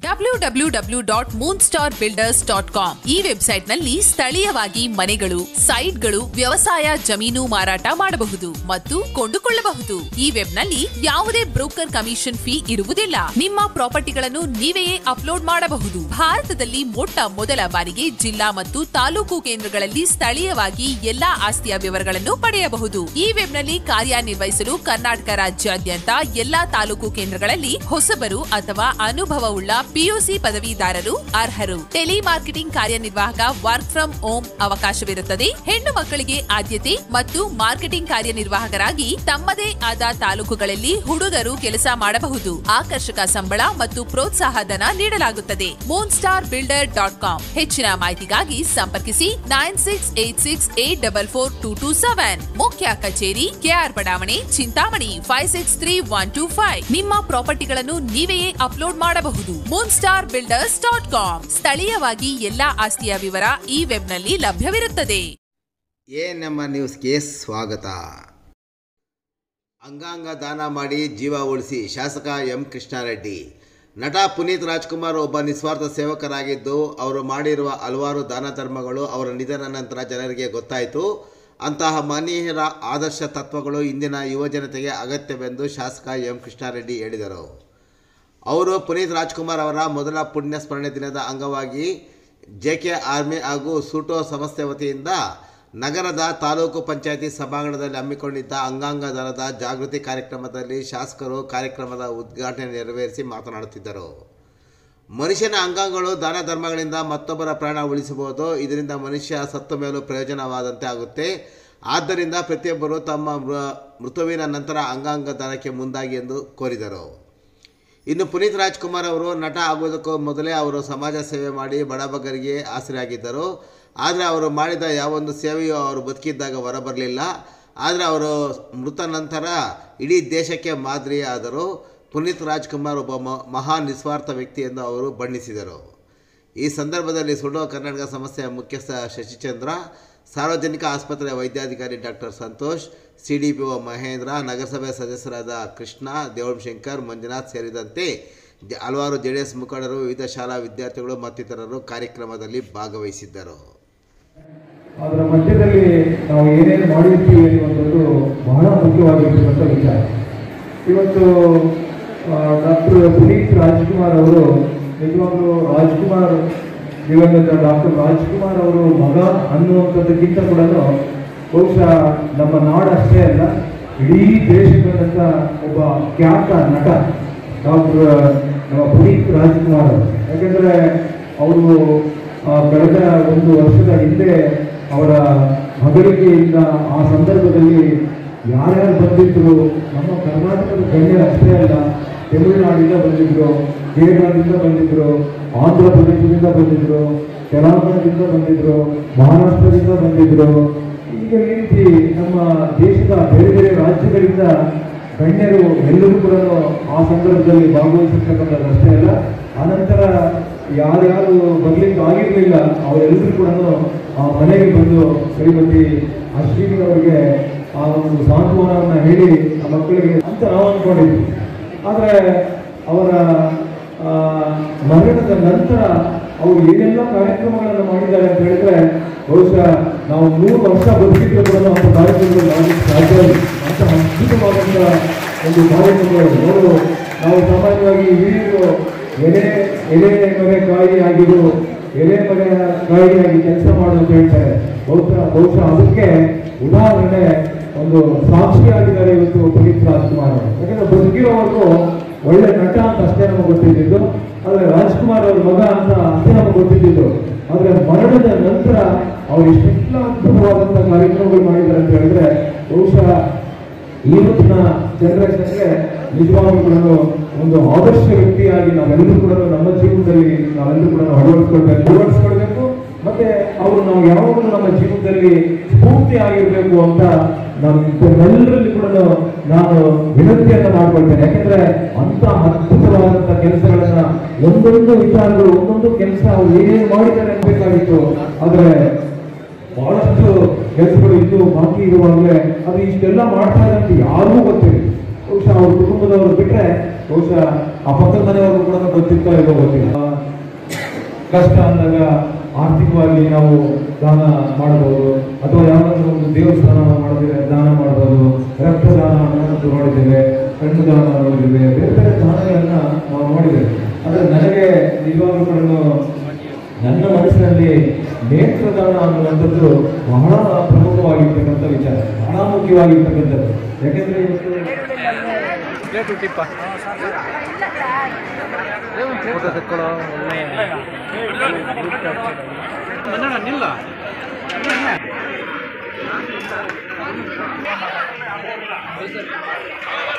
W W W dot moon star builders dot com ಈ website ನಲ್ಲಿ ಸ್ಥಳೀಯವಾಗಿ ಮನೆಗಳು ಸೈಟ್ಗಳು ವ್ಯವಸಾಯ ಜಮೀನು ಮಾರಾಟ ಮಾಡಬಹುದು ಮತ್ತು ಕೊಂಡುಕೊಳ್ಳಬಹುದು ಈ ವೆಬ್ ನಲ್ಲಿ ಯಾವುದೇ ಬ್ರೋಕರ್ ಕಮಿಷನ್ ಫೀ ಇರುವುದಿಲ್ಲ ನಿಮ್ಮ ಪ್ರಾಪರ್ಟಿಗಳನ್ನು ನೀವೇ ಅಪ್ಲೋಡ್ ಮಾಡಬಹುದು ಭಾರತದಲ್ಲಿ ಮೊಟ್ಟ ಮೊದಲ ಬಾರಿಗೆ ಜಿಲ್ಲಾ ಮತ್ತು ತಾಲೂಕು ಕೇಂದ್ರಗಳಲ್ಲಿ ಸ್ಥಳೀಯವಾಗಿ ಎಲ್ಲಾ ಆಸ್ತಿಯ ವಿವರಗಳನ್ನು ಪಡೆಯಬಹುದು ಈ ವೆಬ್ ನಲ್ಲಿ ಕಾರ್ಯನಿರ್ವಹಿಸಲು ಕರ್ನಾಟಕ ರಾಜ್ಯಾದ್ಯಂತ ಎಲ್ಲಾ ತಾಲೂಕು ಕೇಂದ್ರಗಳಲ್ಲಿ ಹೊಸಬರು ಅಥವಾ ಅನುಭವವುಳ್ಳ ಪಿಯುಸಿ ಪದವೀಧರರು ಅರ್ಹರು ಟೆಲಿ ಮಾರ್ಕೆಟಿಂಗ್ ಕಾರ್ಯನಿರ್ವಾಹಕ ವರ್ಕ್ ಫ್ರಮ್ ಹೋಮ್ ಅವಕಾಶವಿರುತ್ತದೆ ಹೆಣ್ಣು ಮಕ್ಕಳಿಗೆ ಆದ್ಯತೆ ಮತ್ತು ಮಾರ್ಕೆಟಿಂಗ್ ಕಾರ್ಯನಿರ್ವಾಹಕರಾಗಿ ತಮ್ಮದೇ ಆದ ತಾಲೂಕುಗಳಲ್ಲಿ ಹುಡುಗರು ಕೆಲಸ ಮಾಡಬಹುದು ಆಕರ್ಷಕ ಸಂಬಳ ಮತ್ತು ಪ್ರೋತ್ಸಾಹ ಧನ ನೀಡಲಾಗುತ್ತದೆ moon star builder dot com ಹೆಚ್ಚಿನ ಮಾಹಿತಿಗಾಗಿ ಸಂಪರ್ಕಿಸಿ nine six eight six eight double four two two seven ಮುಖ್ಯ ಕಚೇರಿ ಕೆಆರ್ ಬಡಾವಣೆ Chintamani five six three one two five ನಿಮ್ಮ ಪ್ರಾಪರ್ಟಿಗಳನ್ನು ನೀವೇ ಅಪ್ಲೋಡ್ ಮಾಡಬಹುದು moon star builders dot com ಸ್ಥಳೀಯವಾಗಿ ಎಲ್ಲಾ ಆಸ್ತಿಯ ವಿವರ ಈ ವೆಬ್ನಲ್ಲಿ ಲಭ್ಯವಿರುತ್ತದೆ ಎ ನಮ್ಮ ನ್ಯೂಸ್ಗೆ ಸ್ವಾಗತ ಅಂಗಾಂಗ ದಾನ ಮಾಡಿ ಜೀವ ಉಳಿಸಿ ಶಾಸಕ ಎಂ ಕೃಷ್ಣಾರೆಡ್ಡಿ ನಟ ಪುನೀತ್ ರಾಜ್ಕುಮಾರ್ ಒಬ್ಬ ನಿಸ್ವಾರ್ಥ ಸೇವಕರಾಗಿದ್ದು ಅವರು ಮಾಡಿರುವ ಹಲವಾರು ದಾನ ಧರ್ಮಗಳು ಅವರ ನಿಧನ ನಂತರ ಜನರಿಗೆ ಗೊತ್ತಾಯಿತು ಅಂತಹ ಮನೀಯರ ಆದರ್ಶ ತತ್ವಗಳು ಇಂದಿನ ಯುವಜನತೆಗೆ ಅಗತ್ಯವೆಂದು ಶಾಸಕ ಎಂ ಕೃಷ್ಣಾರೆಡ್ಡಿ ಹೇಳಿದರು ಅವರು ಪುನೀತ್ ರಾಜ್ಕುಮಾರ್ ಅವರ ಮೊದಲ ಪುಣ್ಯ ಸ್ಮರಣೆ ದಿನದ ಅಂಗವಾಗಿ ಜೆ ಕೆ ಆರ್ಮಿ ಹಾಗೂ ಸೂಟೋ ಸಂಸ್ಥೆ ವತಿಯಿಂದ ನಗರದ ತಾಲೂಕು ಪಂಚಾಯತಿ ಸಭಾಂಗಣದಲ್ಲಿ ಹಮ್ಮಿಕೊಂಡಿದ್ದ ಅಂಗಾಂಗ ದಾನದ ಜಾಗೃತಿ ಕಾರ್ಯಕ್ರಮದಲ್ಲಿ ಶಾಸಕರು ಕಾರ್ಯಕ್ರಮದ ಉದ್ಘಾಟನೆ ನೆರವೇರಿಸಿ ಮಾತನಾಡುತ್ತಿದ್ದರು ಮನುಷ್ಯನ ಅಂಗಾಂಗಗಳು ದಾನ ಧರ್ಮಗಳಿಂದ ಮತ್ತೊಬ್ಬರ ಪ್ರಾಣ ಉಳಿಸಬಹುದು ಇದರಿಂದ ಮನುಷ್ಯ ಸತ್ತ ಮೇಲೂ ಪ್ರಯೋಜನವಾದಂತೆ ಆಗುತ್ತೆ ಆದ್ದರಿಂದ ಪ್ರತಿಯೊಬ್ಬರು ತಮ್ಮ ಮೃ- ಮೃತುವಿನ ನಂತರ ಅಂಗಾಂಗ ದಾನಕ್ಕೆ ಮುಂದಾಗಿ ಎಂದು ಕೋರಿದರು ಇನ್ನು ಪುನೀತ್ ರಾಜ್ಕುಮಾರ್ ಅವರು ನಟ ಆಗುವುದಕ್ಕೂ ಮೊದಲೇ ಅವರು ಸಮಾಜ ಸೇವೆ ಮಾಡಿ ಬಡಬಗರಿಗೆ ಆಸರೆಯಾಗಿದ್ದರು ಆದರೆ ಅವರು ಮಾಡಿದ ಯಾವೊಂದು ಸೇವೆಯೂ ಅವರು ಬದುಕಿದ್ದಾಗ ಹೊರಬರಲಿಲ್ಲ ಆದರೆ ಅವರು ಮೃತ ನಂತರ ಇಡೀ ದೇಶಕ್ಕೆ ಮಾದರಿಯಾದರು ಪುನೀತ್ ರಾಜ್ಕುಮಾರ್ ಒಬ್ಬ ಮ ಮಹಾ ನಿಸ್ವಾರ್ಥ ವ್ಯಕ್ತಿ ಎಂದು ಅವರು ಬಣ್ಣಿಸಿದರು ಈ ಸಂದರ್ಭದಲ್ಲಿ ಸುಡೋ ಕರ್ನಾಟಕ ಸಂಸ್ಥೆಯ ಮುಖ್ಯಸ್ಥ ಶಶಿಚಂದ್ರ ಸಾರ್ವಜನಿಕ ಆಸ್ಪತ್ರೆಯ ವೈದ್ಯಾಧಿಕಾರಿ doctor Santosh C D P O Mahendra ನಗರಸಭೆ ಸದಸ್ಯರಾದ ಕೃಷ್ಣ ದೇವಶಂಕರ್ ಮಂಜುನಾಥ್ ಸೇರಿದಂತೆ ಜ- ಹಲವಾರು ಜೆ ಡಿ ಎಸ್ ಮುಖಂಡರು ವಿವಿಧ ಶಾಲಾ ವಿದ್ಯಾರ್ಥಿಗಳು ಮತ್ತಿತರರು ಕಾರ್ಯಕ್ರಮದಲ್ಲಿ ಭಾಗವಹಿಸಿದ್ದರು ಅದರ ಮಧ್ಯದಲ್ಲಿ ನಾವು ಏನೇನು ಮಾಡಿರ್ತೀವಿ ಅನ್ನುವಂಥದ್ದು ಬಹಳ ಮುಖ್ಯವಾಗಿರ್ತಕ್ಕಂಥ ವಿಚಾರ ಇವತ್ತು ಡಾಕ್ಟರ್ ಪುನೀತ್ ರಾಜ್ಕುಮಾರ್ ಅವರು ನಿಜವಾಗ್ಲೂ ರಾಜ್ಕುಮಾರ್ ದಿವಂಗತ ಡಾಕ್ಟರ್ ರಾಜ್ಕುಮಾರ್ ಅವರು ಮಗ ಅನ್ನುವಂಥದ್ದಕ್ಕಿಂತ ಕೂಡ ಬಹುಶಃ ನಮ್ಮ ನಾಡಷ್ಟೇ ಅಲ್ಲ ಇಡೀ ದೇಶದಂತ ಒಬ್ಬ ಖ್ಯಾತ ನಟ ಡಾಕ್ಟರ್ ನಮ್ಮ ಪುನೀತ್ ರಾಜ್ಕುಮಾರ್ ಅವರು ಯಾಕೆಂದರೆ ಅವರು ಆ, ಕಳೆದ ಒಂದು ವರ್ಷದ ಹಿಂದೆ ಅವರ ಮಗಳಿಗೆಯಿಂದ ಆ ಸಂದರ್ಭದಲ್ಲಿ ಯಾರ್ಯಾರು ಬಂದಿದ್ರು ನಮ್ಮ ಕರ್ನಾಟಕದ ಗಣ್ಯರು ಅಷ್ಟೇ ಅಲ್ಲ ತಮಿಳುನಾಡಿಂದ ಬಂದಿದ್ರು ಕೇರಳದಿಂದ ಬಂದಿದ್ರು ಆಂಧ್ರ ಪ್ರದೇಶದಿಂದ ಬಂದಿದ್ರು ತೆಲಂಗಾಣದಿಂದ ಬಂದಿದ್ರು ಮಹಾರಾಷ್ಟ್ರದಿಂದ ಬಂದಿದ್ರು ಈಗ ಈ ರೀತಿ ನಮ್ಮ ದೇಶದ ಬೇರೆ ಬೇರೆ ರಾಜ್ಯಗಳಿಂದ ಗಣ್ಯರು ಎಲ್ಲರೂ ಕೂಡ ಆ ಸಂದರ್ಭದಲ್ಲಿ ಭಾಗವಹಿಸಿರ್ತಕ್ಕಂಥದ್ದು ಅಷ್ಟೇ ಅಲ್ಲ ಆನಂತರ ಯಾರ್ಯಾರು ಬರ್ಲಿಕ್ಕೆ ಆಗಿರ್ಲಿಲ್ಲ ಅವರೆಲ್ಲರೂ ಕೂಡ ಆ ಮನೆಗೆ ಬಂದು ಶ್ರೀಮತಿ ಅಶ್ವಿನಿ ಅವರಿಗೆ ಆ ಒಂದು ಸಾಂತ್ವನವನ್ನ ಹೇಳಿ ಆ ಮಕ್ಕಳಿಗೆ ಅಂತ ನಾವು ಅನ್ಕೊಂಡಿದ್ವಿ ಆದರೆ ಅವರ ಆ, ಮರಣದ ನಂತರ ಅವರು ಏನೆಲ್ಲ ಕಾರ್ಯಕ್ರಮಗಳನ್ನು ಮಾಡಿದ್ದಾರೆ ಅಂತ ಹೇಳಿದ್ರೆ ಬಹುಶಃ ನಾವು ನೂರು ವರ್ಷ ಬದುಕಿದ್ರು ಕೂಡ ಅಂತ ಕಾರ್ಯಕ್ರಮಗಳು ಮಾಡಲಿಕ್ಕೆ ಸಾಧ್ಯ ಇಲ್ಲ ಅಂತ ಅದ್ಭುತವಾದಂಥ ಒಂದು ಕಾರ್ಯಕ್ರಮಗಳು ನೋಡು ನಾವು ಸಾಮಾನ್ಯವಾಗಿ ಹಿರಿಯರು ಎಲೆ ಎಲೆ ಮನೆ ಕಾಯಿ ಆಗಿರು ಎಲೆ ಮನೆ ಕಾಯಿಯಾಗಿ ಕೆಲಸ ಮಾಡು ಅಂತ ಹೇಳ್ತಾರೆ ಬಹುಶಃ ಬಹುಶಃ ಅದಕ್ಕೆ ಉದಾಹರಣೆ ಒಂದು ಸಾಕ್ಷಿಯಾಗಿದ್ದಾರೆ ಇವತ್ತು ಪುನೀತ್ ರಾಜ್ಕುಮಾರ್ ಅವರು ಯಾಕಂದ್ರೆ ಬದುಕಿರೋವರೆಗೂ ಒಳ್ಳೆ ನಟ ಅಂತ ಅಷ್ಟೇ ನಮಗೆ ಗೊತ್ತಿದ್ದಿದ್ದು ಆದ್ರೆ ರಾಜ್ಕುಮಾರ್ ಅವ್ರ ಮಗ ಅಂತ ಅಷ್ಟೇ ನಮಗೆ ಗೊತ್ತಿದ್ದಿದ್ದು ಆದ್ರೆ ಮರಣದ ನಂತರ ಅವ್ರು ಎಷ್ಟೆಲ್ಲ ಅದ್ಭುತವಾದಂಥ ಕಾರ್ಯಕ್ರಮಗಳು ಮಾಡಿದ್ದಾರೆ ಅಂತ ಹೇಳಿದ್ರೆ ಬಹುಶಃ ಇವತ್ತಿನ ಜನರೇಷನ್ಗೆ ನಿಜವಾಗ್ಲೂ ಕೂಡ ಒಂದು ಆದರ್ಶ ವ್ಯಕ್ತಿಯಾಗಿ ನಾವೆಲ್ಲರೂ ಕೂಡ ನಮ್ಮ ಜೀವನದಲ್ಲಿ ನಾವೆಲ್ಲರೂ ಕೂಡ ಅಳವಡಿಸ್ಕೊಳ್ಬೇಕು ಅಳವಡಿಸ್ಕೊಳ್ಬೇಕು ಮತ್ತೆ ಅವರು ನಾವು ಯಾವಾಗಲೂ ನಮ್ಮ ಜೀವನದಲ್ಲಿ ಸ್ಫೂರ್ತಿ ಆಗಿರ್ಬೇಕು ಅಂತ ನಾವು ಎಲ್ಲರಲ್ಲಿ ಕೂಡ ನಾನು ವಿನಂತಿಯನ್ನ ಮಾಡ್ಕೊಳ್ತೇನೆ ಯಾಕಂದ್ರೆ ಅಂತ ಅದ್ಭುತವಾದಂತ ಕೆಲಸಗಳನ್ನ ಒಂದೊಂದು ವಿಚಾರಗಳು ಒಂದೊಂದು ಕೆಲಸ ಅವ್ರು ಏನೇನು ಮಾಡಿದ್ದಾರೆ ಅನ್ಬೇಕಾಗಿತ್ತು ಆದ್ರೆ ಬಹಳಷ್ಟು ಕೆಲಸಗಳು ಇದ್ದು ಬಾಕಿ ಇರುವಾಗಲೇ ಅದು ಇಷ್ಟೆಲ್ಲ ಮಾಡ್ತಾ ಇದ್ದಾರೆ ಅಂತ ಯಾರಿಗೂ ಗೊತ್ತಿಲ್ಲ ಬಹುಶಃ ಅವ್ರ ಕುಟುಂಬದವರು ಬಿಟ್ರೆ ಬಹುಶಃ ಆ ಪಕ್ಕದ ಮನೆಯವ್ರಿಗೂ ಕೂಡ ಗೊತ್ತಿತ್ತೋ ಇಲ್ವೋ ಗೊತ್ತಿಲ್ಲ ಆ, ಕಷ್ಟ ಅಂದಾಗ ಆರ್ಥಿಕವಾಗಿ ನಾವು ದಾನ ಮಾಡಬಹುದು ಅಥವಾ ಯಾವ್ದಾದ್ರು ಒಂದು ದೇವಸ್ಥಾನ ಮಾಡಿದ್ರೆ ದಾನ ಮಾಡಬಹುದು ರಕ್ತದಾನ ಅನ್ನೋದು ಮಾಡಿದ್ದೇವೆ ಕಣ್ಣು ದಾನ ನೋಡಿದ್ದೇವೆ ಬೇರೆ ಬೇರೆ ದಾನಗಳನ್ನ ನಾವು ಮಾಡಿದ್ದೇವೆ ಆದರೆ ನನಗೆ ನಿಜವಾಗ್ಲೂ ಕೂಡ ನನ್ನ ಮನಸ್ಸಿನಲ್ಲಿ ನೇತ್ರದಾನ ಅನ್ನುವಂಥದ್ದು ಬಹಳ ಪ್ರಮುಖವಾಗಿರ್ತಕ್ಕಂಥ ವಿಚಾರ ಬಹಳ ಮುಖ್ಯವಾಗಿರ್ತಕ್ಕಂಥದ್ದು ಯಾಕೆಂದ್ರೆ ಇವತ್ತು ನಿಲ್ಲ